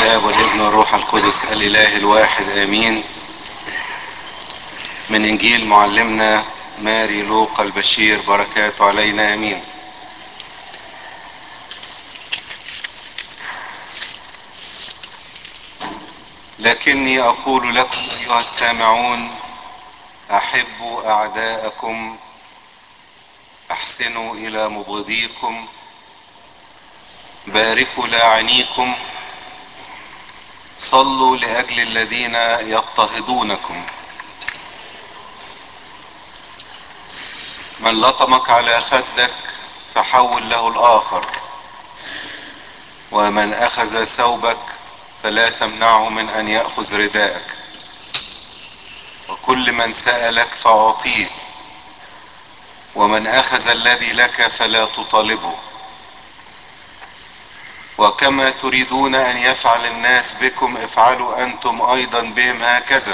الاب والابن والروح القدس الاله الواحد امين من انجيل معلمنا ماري لوقا البشير بركاته علينا امين لكني اقول لكم ايها السامعون احبوا اعداءكم احسنوا الى مبغضيكم باركوا لاعنيكم صلوا لاجل الذين يضطهدونكم من لطمك على خدك فحول له الاخر ومن اخذ ثوبك فلا تمنعه من ان ياخذ رداءك وكل من سالك فاعطيه ومن اخذ الذي لك فلا تطالبه وكما تريدون ان يفعل الناس بكم افعلوا انتم ايضا بهم هكذا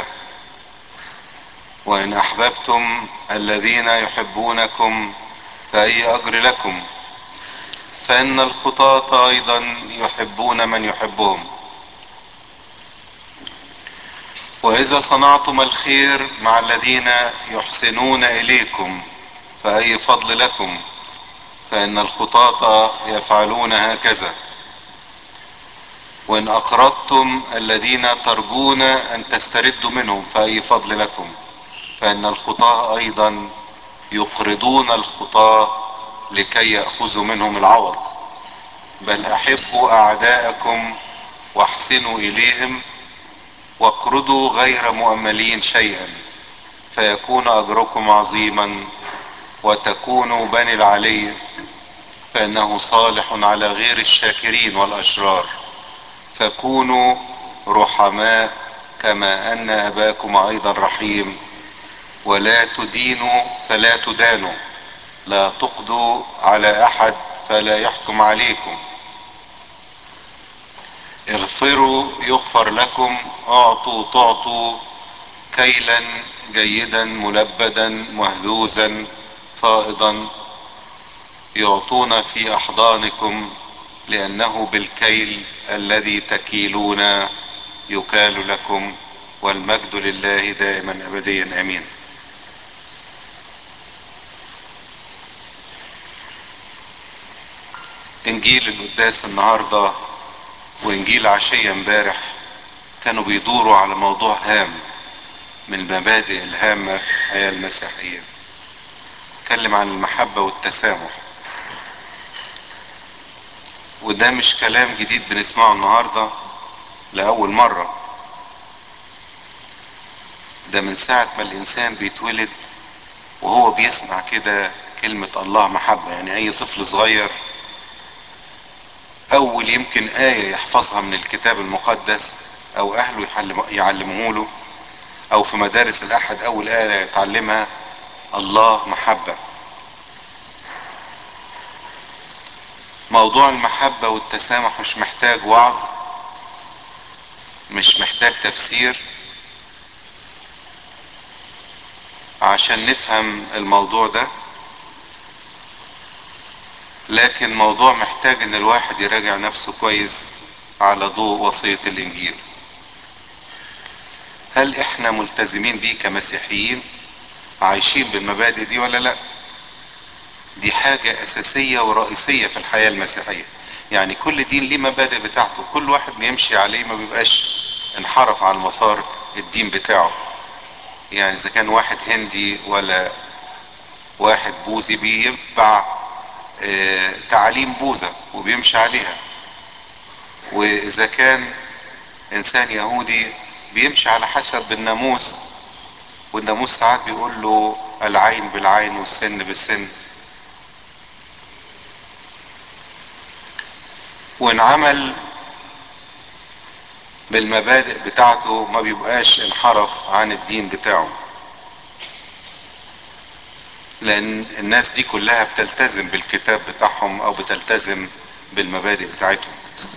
وان احببتم الذين يحبونكم فاي اجر لكم فان الخطاة ايضا يحبون من يحبهم واذا صنعتم الخير مع الذين يحسنون اليكم فاي فضل لكم فان الخطاة يفعلون هكذا وان اقرضتم الذين ترجون ان تستردوا منهم فاي فضل لكم فان الخطاة ايضا يقرضون الخطاة لكي يأخذوا منهم العوض بل احبوا اعداءكم واحسنوا اليهم واقرضوا غير مؤملين شيئا فيكون اجركم عظيما وتكونوا بني العلي فانه صالح على غير الشاكرين والاشرار فكونوا رحماء كما ان اباكم ايضا رحيم ولا تدينوا فلا تدانوا لا تقضوا على احد فلا يحكم عليكم اغفروا يغفر لكم اعطوا تعطوا كيلا جيدا ملبدا مهذوزا فائضا يعطون في احضانكم لانه بالكيل الذي تكيلون يكال لكم والمجد لله دائما ابديا امين انجيل القداس النهارده وانجيل عشيه امبارح كانوا بيدوروا على موضوع هام من المبادئ الهامه في الحياه المسيحيه اتكلم عن المحبه والتسامح وده مش كلام جديد بنسمعه النهارده لاول مره ده من ساعه ما الانسان بيتولد وهو بيسمع كده كلمه الله محبه يعني اي طفل صغير اول يمكن ايه يحفظها من الكتاب المقدس او اهله يعلموه له او في مدارس الاحد اول ايه يتعلمها الله محبه موضوع المحبه والتسامح مش محتاج وعظ مش محتاج تفسير عشان نفهم الموضوع ده لكن موضوع محتاج ان الواحد يراجع نفسه كويس على ضوء وصية الانجيل هل احنا ملتزمين بيه كمسيحيين عايشين بالمبادئ دي ولا لا دي حاجة اساسية ورئيسية في الحياة المسيحية يعني كل دين ليه مبادئ بتاعته كل واحد بيمشي عليه ما بيبقاش انحرف عن مسار الدين بتاعه يعني اذا كان واحد هندي ولا واحد بوذي بيتبع اه تعاليم بوذا وبيمشي عليها واذا كان انسان يهودي بيمشي على حسب الناموس والناموس ساعات بيقول له العين بالعين والسن بالسن وان عمل بالمبادئ بتاعته ما بيبقاش انحرف عن الدين بتاعه لان الناس دي كلها بتلتزم بالكتاب بتاعهم او بتلتزم بالمبادئ بتاعتهم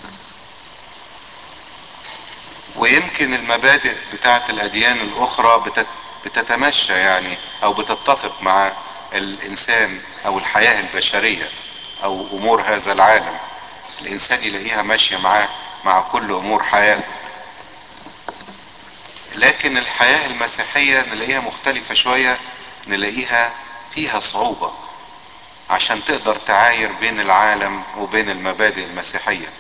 ويمكن المبادئ بتاعت الاديان الاخرى بتتمشى يعني او بتتفق مع الانسان او الحياة البشرية او امور هذا العالم الانسان يلاقيها ماشية معاه مع كل امور حياته لكن الحياة المسيحية نلاقيها مختلفة شوية نلاقيها فيها صعوبة عشان تقدر تعاير بين العالم وبين المبادئ المسيحية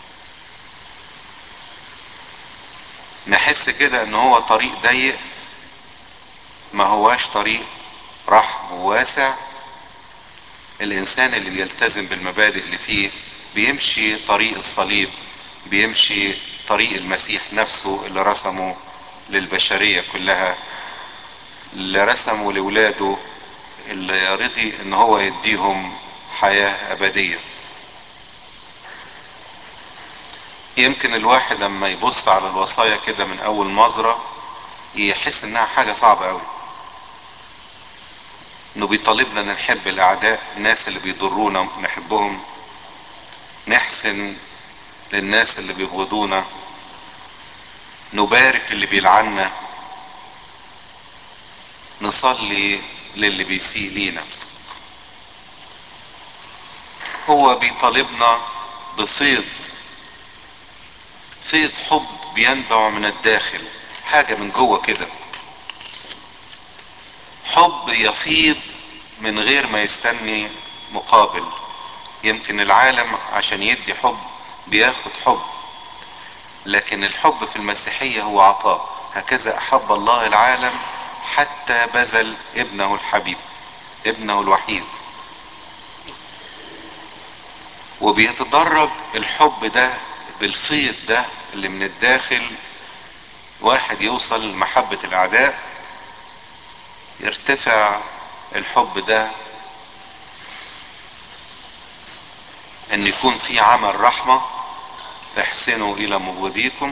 نحس كده ان هو طريق ضيق ما هواش طريق رحب وواسع الانسان اللي بيلتزم بالمبادئ اللي فيه بيمشي طريق الصليب بيمشي طريق المسيح نفسه اللي رسمه للبشرية كلها اللي رسمه لولاده اللي رضي ان هو يديهم حياة ابدية يمكن الواحد لما يبص على الوصايا كده من اول نظرة يحس انها حاجة صعبة قوي انه بيطالبنا ان نحب الاعداء الناس اللي بيضرونا نحبهم نحسن للناس اللي بيبغضونا نبارك اللي بيلعنا نصلي للي بيسيء لينا هو بيطالبنا بفيض فيض حب بينبع من الداخل حاجة من جوه كده حب يفيض من غير ما يستني مقابل يمكن العالم عشان يدي حب بياخد حب لكن الحب في المسيحية هو عطاء هكذا احب الله العالم حتى بذل ابنه الحبيب ابنه الوحيد وبيتدرج الحب ده بالفيض ده اللي من الداخل واحد يوصل لمحبة الاعداء يرتفع الحب ده ان يكون في عمل رحمة احسنوا الى مبغضيكم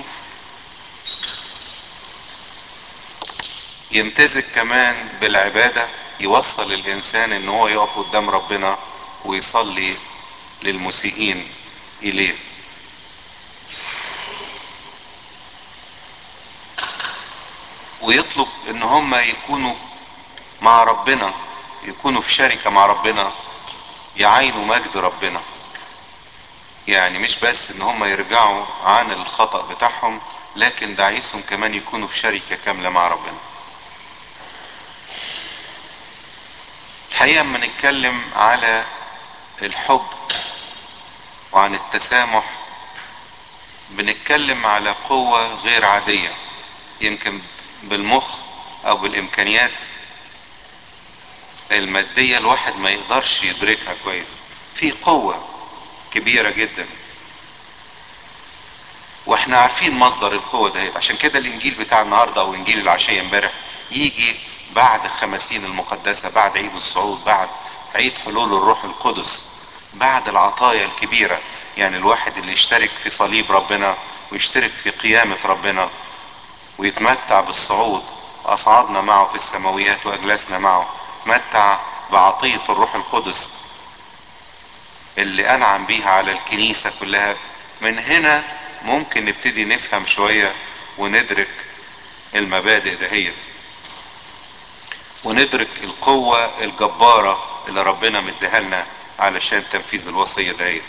يمتزج كمان بالعبادة يوصل الانسان ان هو يقف قدام ربنا ويصلي للمسيئين اليه ويطلب ان هم يكونوا مع ربنا يكونوا في شركة مع ربنا يعينوا مجد ربنا يعني مش بس ان هم يرجعوا عن الخطأ بتاعهم لكن ده عايزهم كمان يكونوا في شركة كاملة مع ربنا الحقيقة اما نتكلم على الحب وعن التسامح بنتكلم على قوة غير عادية يمكن بالمخ او بالامكانيات المادية الواحد ما يقدرش يدركها كويس في قوة كبيرة جدا واحنا عارفين مصدر القوة ده عشان كده الانجيل بتاع النهاردة او انجيل العشية امبارح يجي بعد الخمسين المقدسة بعد عيد الصعود بعد عيد حلول الروح القدس بعد العطايا الكبيرة يعني الواحد اللي يشترك في صليب ربنا ويشترك في قيامة ربنا ويتمتع بالصعود أصعدنا معه في السماويات وأجلسنا معه تمتع بعطية الروح القدس اللي أنعم بيها على الكنيسة كلها من هنا ممكن نبتدي نفهم شوية وندرك المبادئ دهيت وندرك القوة الجبارة اللي ربنا مديها لنا علشان تنفيذ الوصية دهيت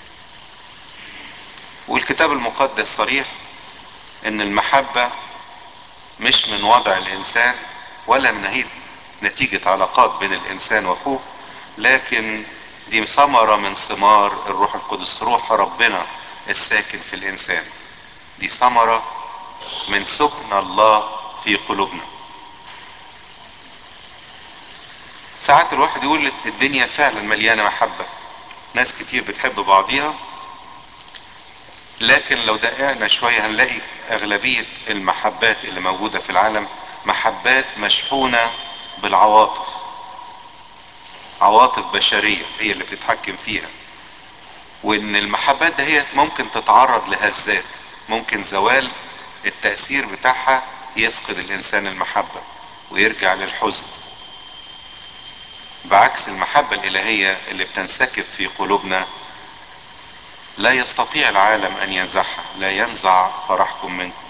والكتاب المقدس صريح ان المحبة مش من وضع الانسان ولا من نتيجة علاقات بين الانسان واخوه لكن دي ثمرة من ثمار الروح القدس روح ربنا الساكن في الانسان دي ثمرة من سكن الله في قلوبنا ساعات الواحد يقول الدنيا فعلا مليانة محبة ناس كتير بتحب بعضيها لكن لو دققنا شوية هنلاقي اغلبية المحبات اللي موجودة في العالم محبات مشحونة بالعواطف عواطف بشرية هي اللي بتتحكم فيها وان المحبات دهيت ممكن تتعرض لهزات ممكن زوال التأثير بتاعها يفقد الانسان المحبة ويرجع للحزن بعكس المحبة الالهية اللي بتنسكب في قلوبنا لا يستطيع العالم ان ينزعها لا ينزع فرحكم منكم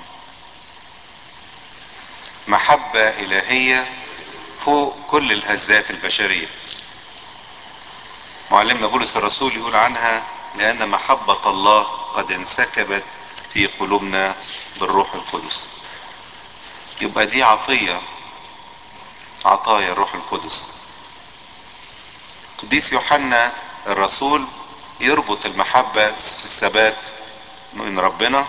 محبة الهية فوق كل الهزات البشرية معلمنا بولس الرسول يقول عنها لان محبة الله قد انسكبت في قلوبنا بالروح القدس يبقى دي عطية عطايا الروح القدس قديس يوحنا الرسول يربط المحبة الثبات من ربنا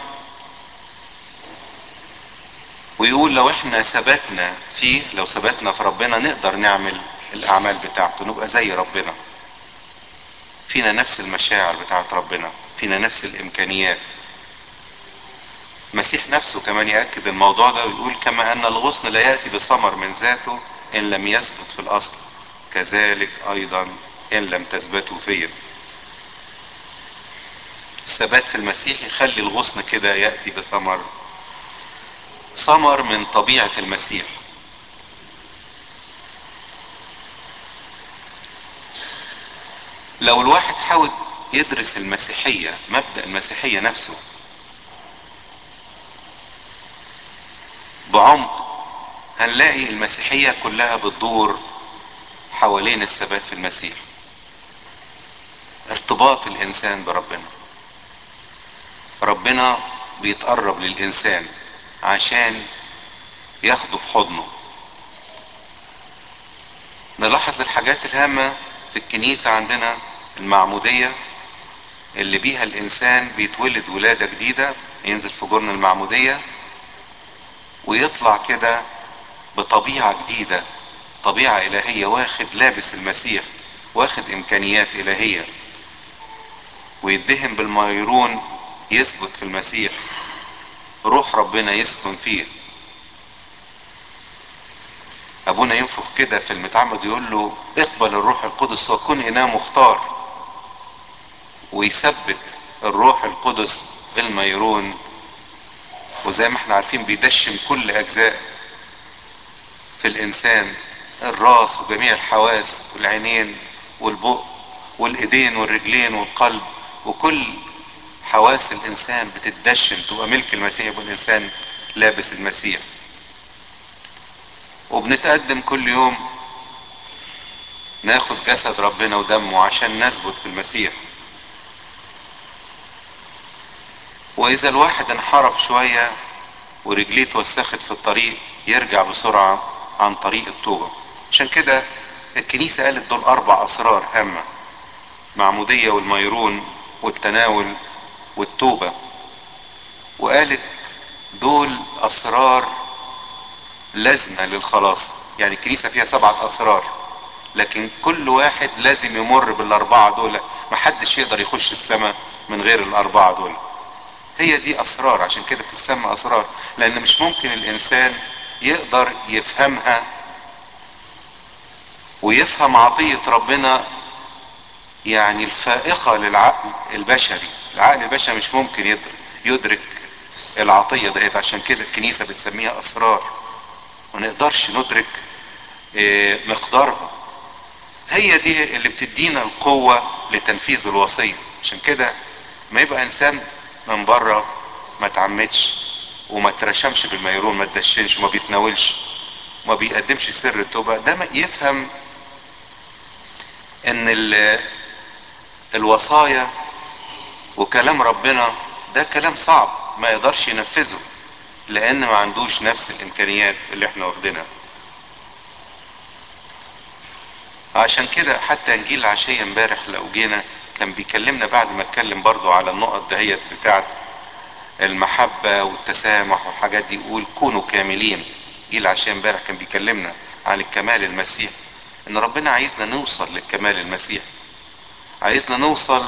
ويقول لو احنا ثبتنا فيه لو ثبتنا في ربنا نقدر نعمل الاعمال بتاعته نبقى زي ربنا فينا نفس المشاعر بتاعت ربنا فينا نفس الامكانيات المسيح نفسه كمان يأكد الموضوع ده ويقول كما ان الغصن لا يأتي بثمر من ذاته ان لم يثبت في الاصل كذلك ايضا ان لم تثبتوا فيا الثبات في المسيح يخلي الغصن كده يأتي بثمر ثمر من طبيعة المسيح لو الواحد حاول يدرس المسيحية مبدأ المسيحية نفسه بعمق هنلاقي المسيحية كلها بتدور حوالين الثبات في المسيح ارتباط الانسان بربنا ربنا بيتقرب للانسان عشان ياخده في حضنه نلاحظ الحاجات الهامة في الكنيسة عندنا المعمودية اللي بيها الانسان بيتولد ولادة جديدة ينزل في جرن المعمودية ويطلع كده بطبيعة جديدة طبيعة الهية واخد لابس المسيح واخد امكانيات الهية ويدهن بالميرون يثبت في المسيح روح ربنا يسكن فيه ابونا ينفخ كده في المتعمد يقول له اقبل الروح القدس وكن اناء مختار ويثبت الروح القدس بالميرون وزي ما احنا عارفين بيدشم كل اجزاء في الانسان الراس وجميع الحواس والعينين والبق والايدين والرجلين والقلب وكل حواس الانسان بتدشن تبقى ملك المسيح يبقى الانسان لابس المسيح وبنتقدم كل يوم ناخد جسد ربنا ودمه عشان نثبت في المسيح واذا الواحد انحرف شوية ورجليه اتوسخت في الطريق يرجع بسرعة عن طريق التوبة عشان كده الكنيسة قالت دول اربع اسرار هامة معمودية والميرون والتناول والتوبة وقالت دول اسرار لازمة للخلاص يعني الكنيسة فيها سبعة اسرار لكن كل واحد لازم يمر بالاربعة دول محدش يقدر يخش السماء من غير الاربعة دول هي دي اسرار عشان كده بتسمى اسرار لان مش ممكن الانسان يقدر يفهمها ويفهم عطية ربنا يعني الفائقة للعقل البشري العقل البشري مش ممكن يدرك, يدرك العطية ديت عشان كده الكنيسة بتسميها اسرار ما نقدرش ندرك مقدارها هي دي اللي بتدينا القوة لتنفيذ الوصية عشان كده ما يبقى انسان من بره ما تعمدش وما ترشمش بالميرون ما تدشنش وما بيتناولش وما بيقدمش سر التوبة ده ما يفهم ان الوصايا وكلام ربنا ده كلام صعب ما يقدرش ينفذه لان ما عندوش نفس الامكانيات اللي احنا واخدينها عشان كده حتى انجيل العشية امبارح لو جينا كان بيكلمنا بعد ما اتكلم برضو على النقط دهيت بتاعت المحبة والتسامح والحاجات دي يقول كونوا كاملين جيل العشية امبارح كان بيكلمنا عن الكمال المسيح ان ربنا عايزنا نوصل للكمال المسيح عايزنا نوصل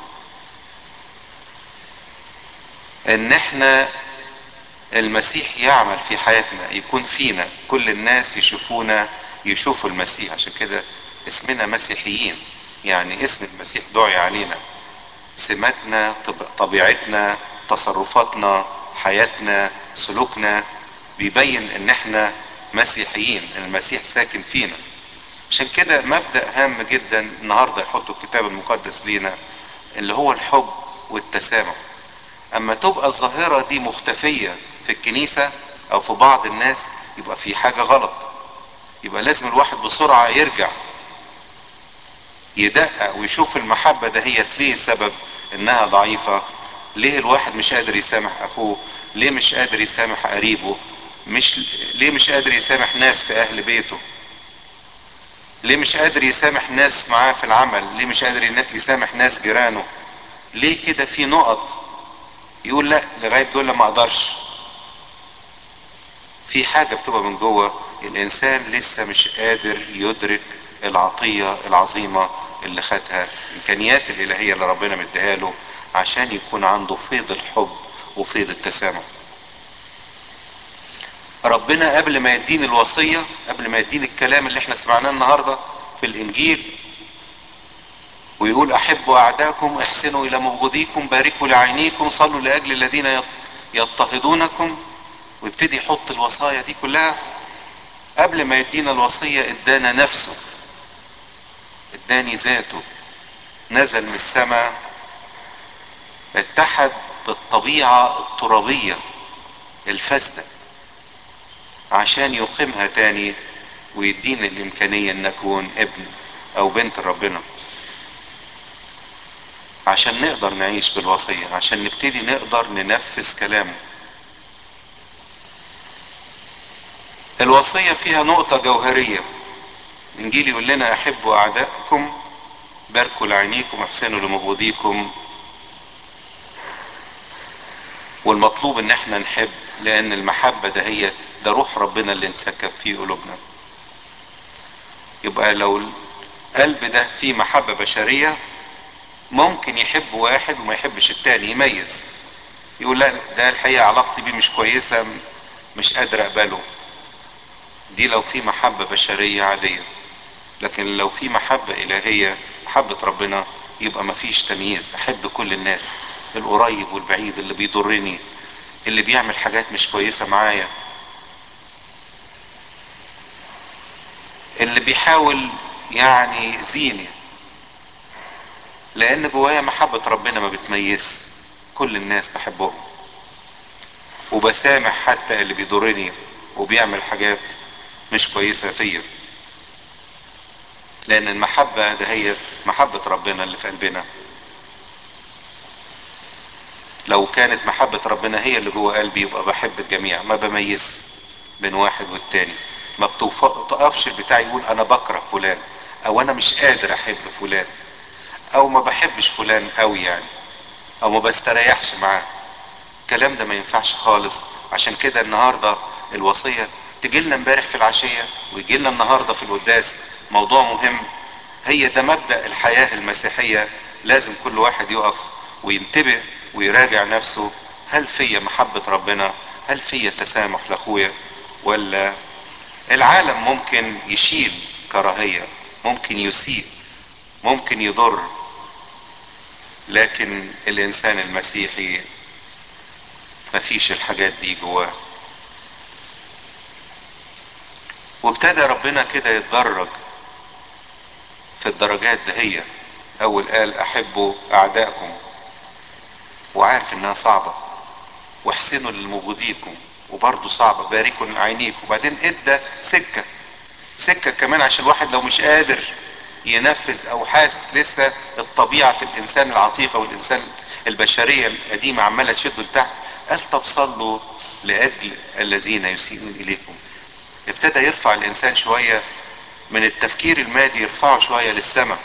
ان احنا المسيح يعمل في حياتنا يكون فينا كل الناس يشوفونا يشوفوا المسيح عشان كده اسمنا مسيحيين يعني اسم المسيح دعي علينا سماتنا طبيعتنا تصرفاتنا حياتنا سلوكنا بيبين ان احنا مسيحيين المسيح ساكن فينا عشان كده مبدأ هام جدا النهاردة يحطوا الكتاب المقدس لينا اللي هو الحب والتسامح اما تبقى الظاهرة دي مختفية في الكنيسة او في بعض الناس يبقى في حاجة غلط يبقى لازم الواحد بسرعة يرجع يدقق ويشوف المحبة ده هي ليه سبب انها ضعيفة ليه الواحد مش قادر يسامح اخوه ليه مش قادر يسامح قريبه مش ليه مش قادر يسامح ناس في اهل بيته ليه مش قادر يسامح ناس معاه في العمل ليه مش قادر يسامح ناس جيرانه ليه كده في نقط يقول لا لغايه دول ما اقدرش في حاجه بتبقى من جوه الانسان لسه مش قادر يدرك العطيه العظيمه اللي خدها الامكانيات الالهيه اللي ربنا مديها له عشان يكون عنده فيض الحب وفيض التسامح ربنا قبل ما يديني الوصيه قبل ما يديني الكلام اللي احنا سمعناه النهارده في الانجيل ويقول احبوا اعداءكم احسنوا الى مبغضيكم باركوا لعينيكم صلوا لاجل الذين يضطهدونكم ويبتدي يحط الوصايا دي كلها قبل ما يدينا الوصيه ادانا نفسه اداني ذاته نزل من السماء اتحد بالطبيعه الترابيه الفاسده عشان يقيمها تاني ويدينا الامكانيه ان نكون ابن او بنت ربنا عشان نقدر نعيش بالوصية عشان نبتدي نقدر ننفذ كلامه الوصية فيها نقطة جوهرية الإنجيل يقول لنا أحبوا أعدائكم باركوا لعينيكم احسنوا لمبغضيكم والمطلوب ان احنا نحب لان المحبة ده هي ده روح ربنا اللي انسكب في قلوبنا يبقى لو القلب ده فيه محبة بشرية ممكن يحب واحد وما يحبش التاني يميز يقول لا ده الحقيقة علاقتي بيه مش كويسة مش قادر اقبله دي لو في محبة بشرية عادية لكن لو في محبة الهية محبة ربنا يبقى مفيش تمييز احب كل الناس القريب والبعيد اللي بيضرني اللي بيعمل حاجات مش كويسة معايا اللي بيحاول يعني يأذيني لان جوايا محبة ربنا ما بتميز كل الناس بحبهم وبسامح حتى اللي بيضرني وبيعمل حاجات مش كويسة فيا لان المحبة ده هي محبة ربنا اللي في قلبنا لو كانت محبة ربنا هي اللي جوه قلبي يبقى بحب الجميع ما بميز بين واحد والتاني ما بتقفش البتاع يقول انا بكره فلان او انا مش قادر احب فلان او ما بحبش فلان قوي يعني او ما بستريحش معاه الكلام ده ما ينفعش خالص عشان كده النهارده الوصيه تجي لنا امبارح في العشيه ويجي لنا النهارده في القداس موضوع مهم هي ده مبدا الحياه المسيحيه لازم كل واحد يقف وينتبه ويراجع نفسه هل فيا محبه ربنا هل فيا تسامح لاخويا ولا العالم ممكن يشيل كراهيه ممكن يسيء ممكن يضر لكن الانسان المسيحي مفيش الحاجات دي جواه وابتدى ربنا كده يتدرج في الدرجات دهية اول قال احبوا اعدائكم وعارف انها صعبة واحسنوا لمبغضيكم وبرضه صعبة باركوا عينيكم وبعدين ادى سكة سكة كمان عشان الواحد لو مش قادر ينفذ او حاسس لسه الطبيعة الانسان العتيقة والانسان البشرية القديمة عمالة تشده لتحت قال طب صلوا لاجل الذين يسيئون اليكم ابتدى يرفع الانسان شوية من التفكير المادي يرفعه شوية للسماء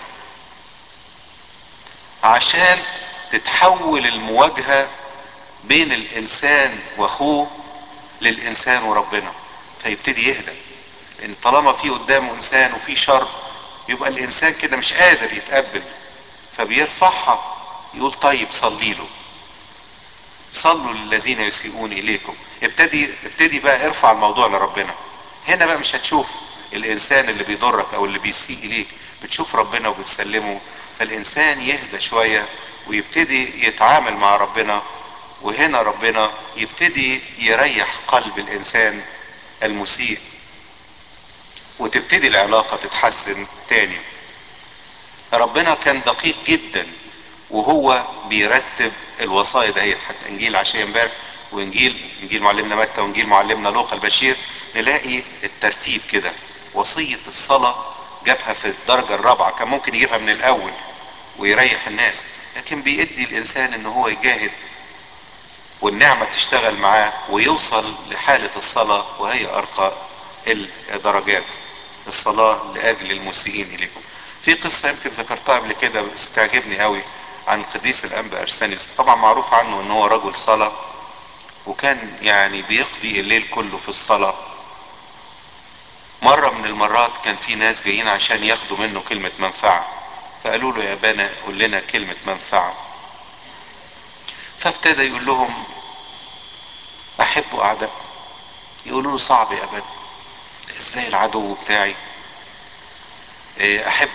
عشان تتحول المواجهة بين الانسان واخوه للانسان وربنا فيبتدي يهدى لان طالما في قدامه انسان وفي شر يبقى الانسان كده مش قادر يتقبل فبيرفعها يقول طيب صلي له صلوا للذين يسيئون اليكم ابتدي ابتدي بقى ارفع الموضوع لربنا هنا بقى مش هتشوف الانسان اللي بيضرك او اللي بيسيء اليك بتشوف ربنا وبتسلمه فالانسان يهدى شوية ويبتدي يتعامل مع ربنا وهنا ربنا يبتدي يريح قلب الانسان المسيء وتبتدي العلاقة تتحسن تاني ربنا كان دقيق جدا وهو بيرتب الوصايا دهيت حتى انجيل عشية امبارح وانجيل انجيل معلمنا متى وانجيل معلمنا لوقا البشير نلاقي الترتيب كده وصية الصلاة جابها في الدرجة الرابعة كان ممكن يجيبها من الاول ويريح الناس لكن بيدي الانسان ان هو يجاهد والنعمة تشتغل معاه ويوصل لحالة الصلاة وهي ارقى الدرجات الصلاة لاجل المسيئين اليكم في قصة يمكن ذكرتها قبل كده بس تعجبني قوي عن القديس الانبا ارسانيوس طبعا معروف عنه ان هو رجل صلاة وكان يعني بيقضي الليل كله في الصلاة مرة من المرات كان في ناس جايين عشان ياخدوا منه كلمة منفعة فقالوا له يا بانا قول لنا كلمة منفعة فابتدى يقول لهم احبوا اعدائكم يقولوا له صعب يا بانا ازاي العدو بتاعي احب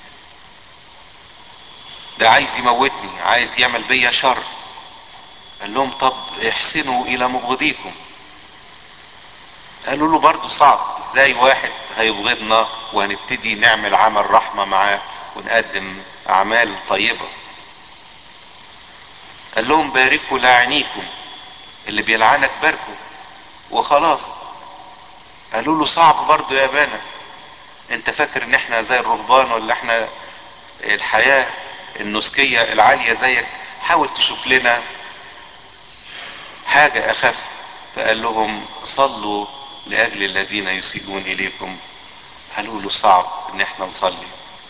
ده عايز يموتني عايز يعمل بيا شر قال لهم طب احسنوا الى مبغضيكم قالوا له برضه صعب ازاي واحد هيبغضنا وهنبتدي نعمل عمل رحمة معاه ونقدم اعمال طيبة قال لهم باركوا لاعنيكم اللي بيلعنك باركوا وخلاص قالوا له صعب برضه يا بانا انت فاكر ان احنا زي الرهبان ولا احنا الحياة النسكية العالية زيك حاول تشوف لنا حاجة اخف فقال لهم صلوا لاجل الذين يسيئون اليكم قالوا له صعب ان احنا نصلي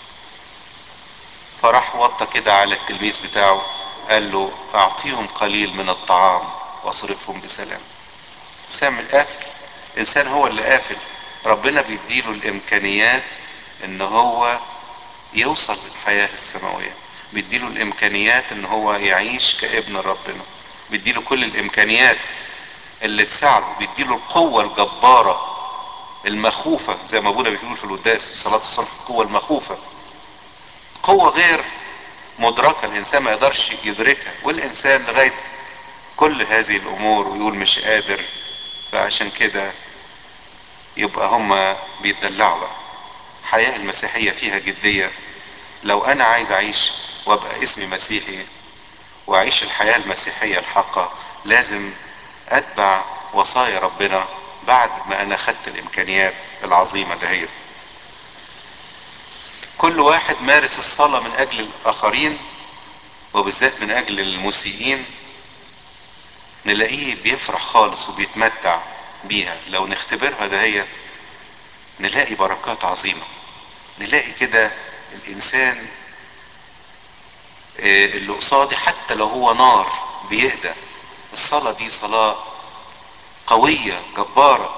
فراح وطى كده على التلميذ بتاعه قال له اعطيهم قليل من الطعام واصرفهم بسلام انسان قافل انسان هو اللي قافل ربنا بيديله الامكانيات ان هو يوصل للحياة السماوية بيديله الامكانيات ان هو يعيش كابن ربنا بيديله كل الامكانيات اللي تساعده بيديله القوة الجبارة المخوفة زي ما ابونا بيقول في القداس في صلاة الصبح القوة المخوفة قوة غير مدركة الانسان ما يقدرش يدركها والانسان لغاية كل هذه الامور ويقول مش قادر فعشان كده يبقى هما بيتدلعوا بقى الحياة المسيحية فيها جدية لو انا عايز اعيش وابقى اسمي مسيحي واعيش الحياة المسيحية الحقة لازم اتبع وصايا ربنا بعد ما انا خدت الامكانيات العظيمة دهيت كل واحد مارس الصلاة من اجل الاخرين وبالذات من اجل المسيئين نلاقيه بيفرح خالص وبيتمتع بيها لو نختبرها دهيت نلاقي بركات عظيمة نلاقي كده الانسان اللي قصادي حتى لو هو نار بيهدى الصلاة دي صلاة قوية جبارة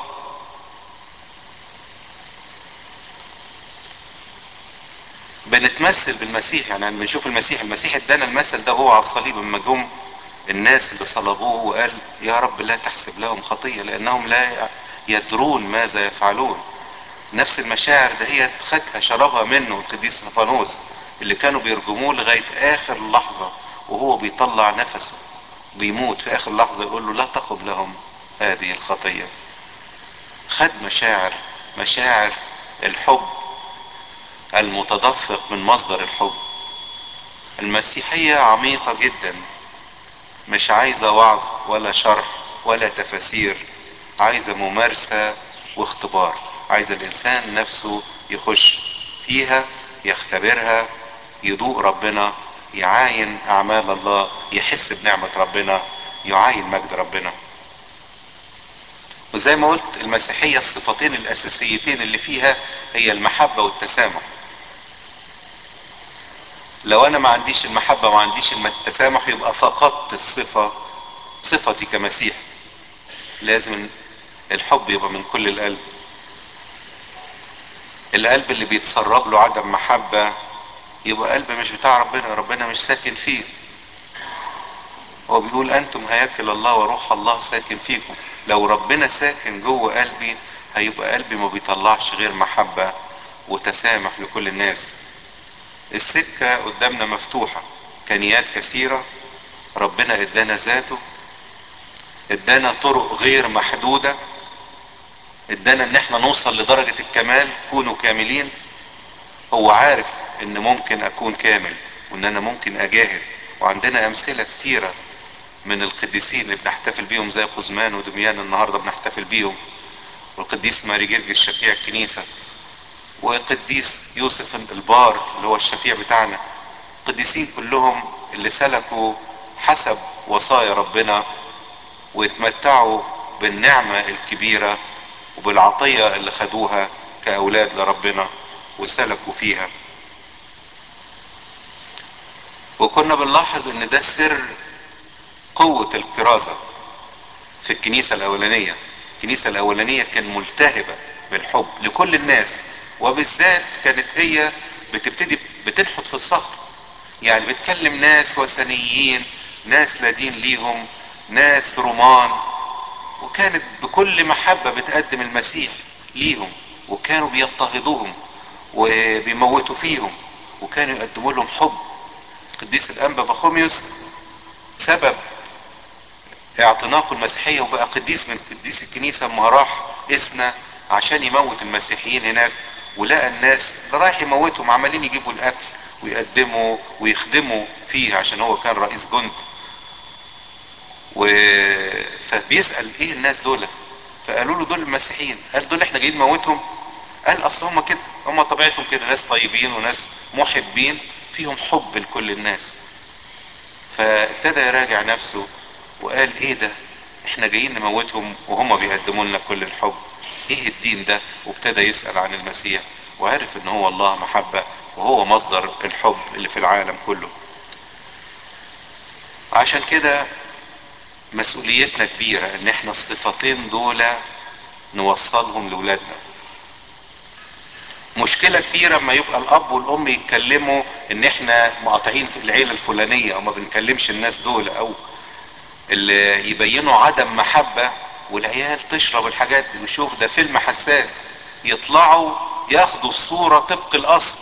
بنتمثل بالمسيح يعني لما بنشوف المسيح المسيح ادانا المثل ده هو على الصليب لما جم الناس اللي صلبوه وقال يا رب لا تحسب لهم خطية لانهم لا يدرون ماذا يفعلون نفس المشاعر ده هي خدها شربها منه القديس استفانوس اللي كانوا بيرجموه لغاية اخر لحظة وهو بيطلع نفسه بيموت في اخر لحظة يقول له لا تقم لهم هذه الخطية خد مشاعر مشاعر الحب المتدفق من مصدر الحب المسيحية عميقة جدا مش عايزة وعظ ولا شرح ولا تفاسير عايزة ممارسة واختبار عايزة الانسان نفسه يخش فيها يختبرها يدوق ربنا يعاين اعمال الله يحس بنعمة ربنا يعاين مجد ربنا وزي ما قلت المسيحية الصفتين الاساسيتين اللي فيها هي المحبة والتسامح لو انا ما عنديش المحبة وما عنديش التسامح يبقى فقدت الصفة صفتي كمسيح لازم الحب يبقى من كل القلب القلب اللي بيتسرب له عدم محبة يبقى قلب مش بتاع ربنا ربنا مش ساكن فيه هو بيقول انتم هياكل الله وروح الله ساكن فيكم لو ربنا ساكن جوه قلبي هيبقى قلبي ما بيطلعش غير محبة وتسامح لكل الناس السكة قدامنا مفتوحة كنيات كثيرة ربنا ادانا ذاته ادانا طرق غير محدودة ادانا ان احنا نوصل لدرجة الكمال كونوا كاملين هو عارف ان ممكن اكون كامل وان انا ممكن اجاهد وعندنا امثلة كتيرة من القديسين اللي بنحتفل بيهم زي قزمان ودميان النهاردة بنحتفل بيهم والقديس ماري جرجس شفيع الكنيسة وقديس يوسف البار اللي هو الشفيع بتاعنا قديسين كلهم اللي سلكوا حسب وصايا ربنا ويتمتعوا بالنعمة الكبيرة وبالعطية اللي خدوها كأولاد لربنا وسلكوا فيها وكنا بنلاحظ ان ده سر قوة الكرازة في الكنيسة الاولانية الكنيسة الاولانية كان ملتهبة بالحب لكل الناس وبالذات كانت هي بتبتدي بتنحت في الصخر يعني بتكلم ناس وثنيين ناس لا دين ليهم ناس رومان وكانت بكل محبة بتقدم المسيح ليهم وكانوا بيضطهدوهم وبيموتوا فيهم وكانوا يقدموا لهم حب قديس الانبا بخوميوس سبب اعتناقه المسيحية وبقى قديس من قديس الكنيسة اما راح اسنا عشان يموت المسيحيين هناك ولقى الناس رايح يموتهم عمالين يجيبوا الاكل ويقدموا ويخدموا فيه عشان هو كان رئيس جند و... فبيسأل ايه الناس دول فقالوا له دول المسيحيين قال دول احنا جايين نموتهم قال اصل هم كده هم طبيعتهم كده ناس طيبين وناس محبين فيهم حب لكل الناس فابتدى يراجع نفسه وقال ايه ده احنا جايين نموتهم وهم بيقدموا لنا كل الحب ايه الدين ده وابتدى يسأل عن المسيح وعرف ان هو الله محبة وهو مصدر الحب اللي في العالم كله عشان كده مسؤوليتنا كبيرة ان احنا الصفتين دول نوصلهم لولادنا مشكلة كبيرة اما يبقى الاب والام يتكلموا ان احنا مقاطعين في العيلة الفلانية او ما بنكلمش الناس دول او اللي يبينوا عدم محبة والعيال تشرب الحاجات دي وشوف ده فيلم حساس يطلعوا ياخدوا الصورة طبق الاصل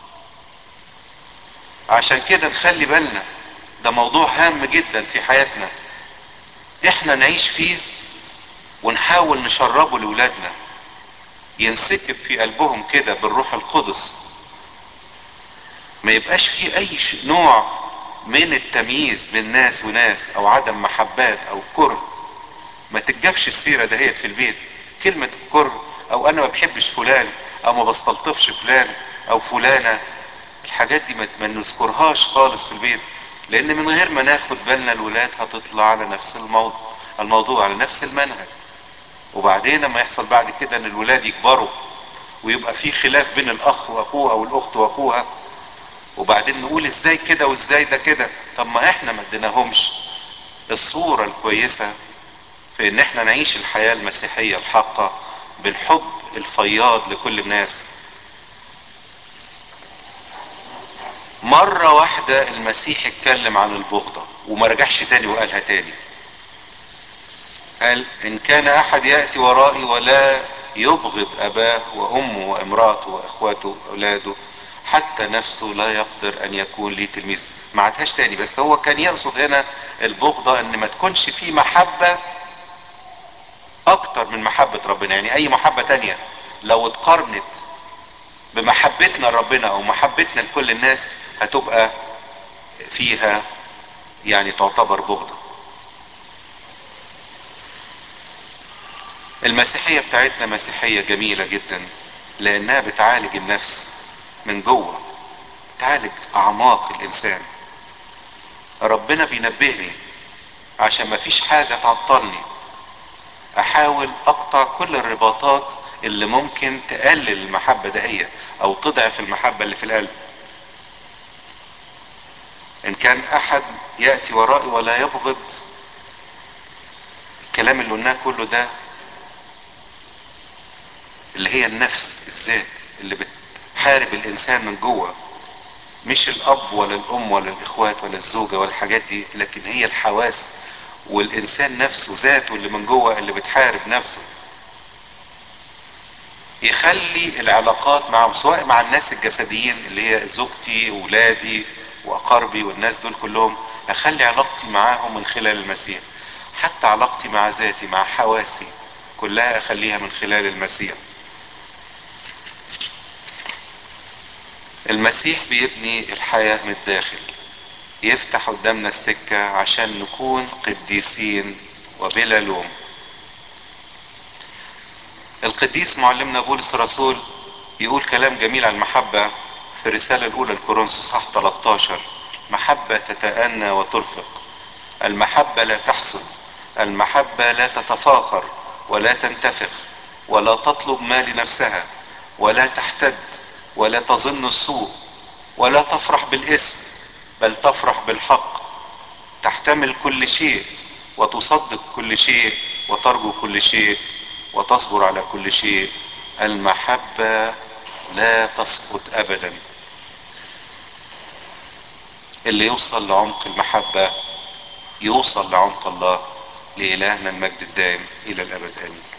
عشان كده نخلي بالنا ده موضوع هام جدا في حياتنا احنا نعيش فيه ونحاول نشربه لولادنا ينسكب في قلبهم كده بالروح القدس ما يبقاش فيه اي نوع من التمييز بين ناس وناس او عدم محبات او كره ما تتجابش السيرة دهيت في البيت كلمة الكره او انا ما بحبش فلان او ما بستلطفش فلان او فلانة الحاجات دي ما نذكرهاش خالص في البيت لان من غير ما ناخد بالنا الولاد هتطلع على نفس الموضوع الموضوع على نفس المنهج وبعدين لما يحصل بعد كده ان الولاد يكبروا ويبقى في خلاف بين الاخ واخوه او الاخت واخوها وبعدين نقول ازاي كده وازاي ده كده طب ما احنا ما اديناهمش الصورة الكويسة في ان احنا نعيش الحياة المسيحية الحقة بالحب الفياض لكل الناس مرة واحدة المسيح اتكلم عن البغضة وما رجعش تاني وقالها تاني قال ان كان احد يأتي ورائي ولا يبغض اباه وامه وامراته واخواته واولاده حتى نفسه لا يقدر ان يكون لي تلميذ ما عادهاش تاني بس هو كان يقصد هنا البغضة ان ما تكونش في محبة اكتر من محبة ربنا يعني اي محبة تانية لو اتقارنت بمحبتنا لربنا او محبتنا لكل الناس هتبقى فيها يعني تعتبر بغضة المسيحية بتاعتنا مسيحية جميلة جدا لانها بتعالج النفس من جوه بتعالج اعماق الانسان ربنا بينبهني عشان ما فيش حاجة تعطلني احاول اقطع كل الرباطات اللي ممكن تقلل المحبة دهية او تضعف المحبة اللي في القلب ان كان احد يأتي ورائي ولا يبغض الكلام اللي قلناه كله ده اللي هي النفس الذات اللي بتحارب الانسان من جوه مش الاب ولا الام ولا الاخوات ولا الزوجة ولا الحاجات دي لكن هي الحواس والانسان نفسه ذاته اللي من جوه اللي بتحارب نفسه يخلي العلاقات معهم سواء مع الناس الجسديين اللي هي زوجتي ولادي واقاربي والناس دول كلهم اخلي علاقتي معاهم من خلال المسيح حتى علاقتي مع ذاتي مع حواسي كلها اخليها من خلال المسيح المسيح بيبني الحياة من الداخل يفتح قدامنا السكة عشان نكون قديسين وبلا لوم القديس معلمنا بولس الرسول يقول كلام جميل عن المحبة في الرسالة الأولى لكورنثوس صح 13 محبة تتأنى وترفق المحبة لا تحسد المحبة لا تتفاخر ولا تنتفخ ولا تطلب ما لنفسها ولا تحتد ولا تظن السوء ولا تفرح بالاسم بل تفرح بالحق تحتمل كل شيء وتصدق كل شيء وترجو كل شيء وتصبر على كل شيء المحبة لا تسقط ابدا اللي يوصل لعمق المحبة يوصل لعمق الله لإلهنا المجد الدائم إلى الأبد آمين